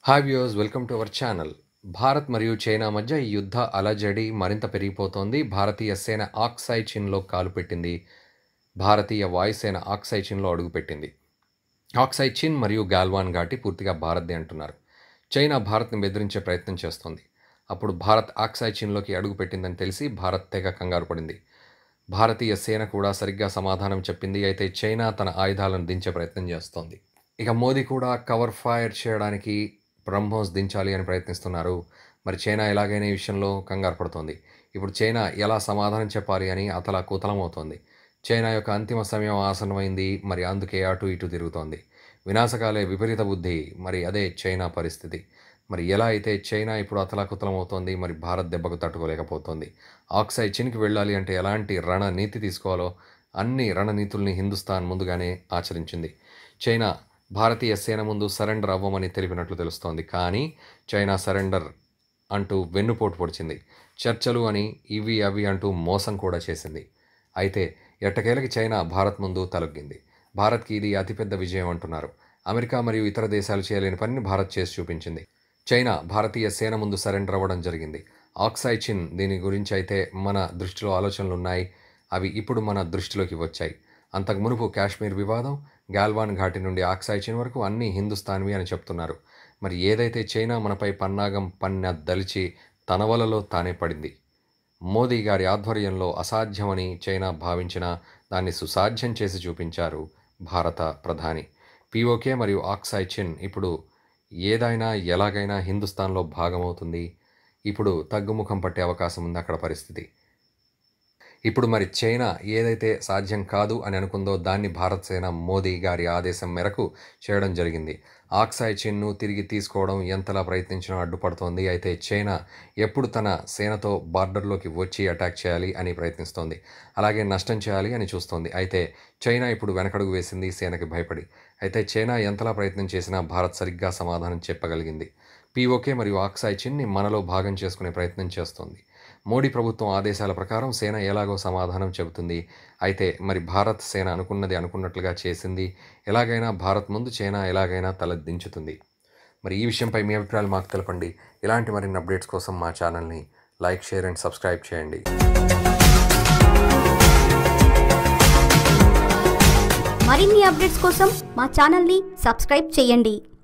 hi viewers welcome to our channel Bharat మరియు China మధ్య ఈ యుద్ధ అలజడి మరింత పెరిగిపోతోంది భారతీయ సేన ఆక్సై చిన్లో కాలు పెట్టింది భారతీయ వాయుసేన ఆక్సై చిన్లో అడుగుపెట్టింది ఆక్సై చిన్ మరియు గాల్వాన్ ఘాటి పూర్తిగా భారత్దే అంటున్నారు చైనా భారత్ని బెదిరించే ప్రయత్నం చేస్తోంది అప్పుడు భారత్ ఆక్సై చిన్లోకి అడుగుపెట్టిందని తెలిసి భారత్ తెగ కంగారు పడింది భారతీయ సేన కూడా సరిగ్గా సమాధానం చెప్పింది అయితే చైనా తన ఆయుధాలను దించే ప్రయత్నం చేస్తోంది ఇక మోదీ కూడా కవర్ ఫైర్ చేయడానికి బ్రహ్మోస్ దించాలి అని ప్రయత్నిస్తున్నారు మరి చైనా ఎలాగైనా ఈ విషయంలో కంగారు పడుతోంది ఇప్పుడు చైనా ఎలా సమాధానం చెప్పాలి అని అతలా కుతలం అవుతోంది చైనా యొక్క అంతిమ సమయం ఆసన్నమైంది మరి అందుకే అటు ఇటు తిరుగుతోంది వినాశకాలే విపరీత బుద్ధి మరి అదే చైనా పరిస్థితి మరి ఎలా అయితే చైనా ఇప్పుడు అతలాకుతలం అవుతోంది మరి భారత్ దెబ్బకు తట్టుకోలేకపోతోంది ఆక్సై చిన్కి వెళ్ళాలి అంటే ఎలాంటి రణనీతి తీసుకోవాలో అన్ని రణనీతుల్ని హిందుస్థాన్ ముందుగానే ఆచరించింది చైనా భారతీయ సేన ముందు సరెండర్ అవ్వమని తెలిపినట్లు తెలుస్తోంది కానీ చైనా సరెండర్ అంటూ వెన్నుపోటు పొడిచింది చర్చలు అని ఇవి అవి అంటూ మోసం కూడా చేసింది అయితే ఎట్టకేలకి చైనా భారత్ ముందు తలొగ్గింది భారత్కి ఇది అతిపెద్ద విజయం అంటున్నారు అమెరికా మరియు ఇతర దేశాలు చేయలేని పనిని భారత్ చేసి చూపించింది చైనా భారతీయ సేన ముందు సరెండర్ అవ్వడం జరిగింది ఆక్సై చిన్ దీని గురించి అయితే మన దృష్టిలో ఆలోచనలు ఉన్నాయి అవి ఇప్పుడు మన దృష్టిలోకి వచ్చాయి అంతకు మునుపు కాశ్మీర్ వివాదం గాల్వాన్ ఘాటి నుండి ఆక్సాయ్ చిన్ వరకు అన్నీ హిందుస్థాన్వి అని చెప్తున్నారు మరి ఏదైతే చైనా మనపై పన్నాగం పన్న దలిచి తన వలలో తానే పడింది మోదీ గారి ఆధ్వర్యంలో అసాధ్యమని చైనా భావించినా దాన్ని సుసాధ్యం చేసి చూపించారు భారత ప్రధాని పీఓకే మరియు ఆక్సాయ్ చిన్ ఇప్పుడు ఏదైనా ఎలాగైనా హిందుస్థాన్లో భాగమవుతుంది ఇప్పుడు తగ్గుముఖం పట్టే అవకాశం ఉంది అక్కడ పరిస్థితి ఇప్పుడు మరి చైనా ఏదైతే సాధ్యం కాదు అని అనుకుందో దాన్ని భారత్ సేన మోదీ గారి ఆదేశం మేరకు చేయడం జరిగింది ఆక్సాయ్ చిన్ను తిరిగి తీసుకోవడం ఎంతలా ప్రయత్నించినా అడ్డుపడుతోంది అయితే చైనా ఎప్పుడు తన సేనతో బార్డర్లోకి వచ్చి అటాక్ చేయాలి అని ప్రయత్నిస్తోంది అలాగే నష్టం చేయాలి అని చూస్తోంది అయితే చైనా ఇప్పుడు వెనకడుగు వేసింది సేనకి భయపడి అయితే చైనా ఎంతలా ప్రయత్నం చేసినా భారత్ సరిగ్గా సమాధానం చెప్పగలిగింది పీఓకే మరియు ఆక్సాయ్ చిన్ని మనలో భాగం చేసుకునే ప్రయత్నం చేస్తోంది మోడీ ప్రభుత్వం ఆదేశాల ప్రకారం సేన ఎలాగో సమాధానం చెబుతుంది అయితే మరి భారత్ సేన అనుకున్నది అనుకున్నట్లుగా చేసింది ఎలాగైనా భారత్ ముందు చైనా ఎలాగైనా తలదించుతుంది మరి ఈ విషయంపై మీ అభిప్రాయాలు మాకు తెలపండి ఇలాంటి మరిన్ని అప్డేట్స్ కోసం మా ఛానల్ని లైక్ షేర్ అండ్ సబ్స్క్రైబ్ చేయండి మరిన్ని అప్డేట్స్ కోసం మా ఛానల్ని సబ్స్క్రైబ్ చేయండి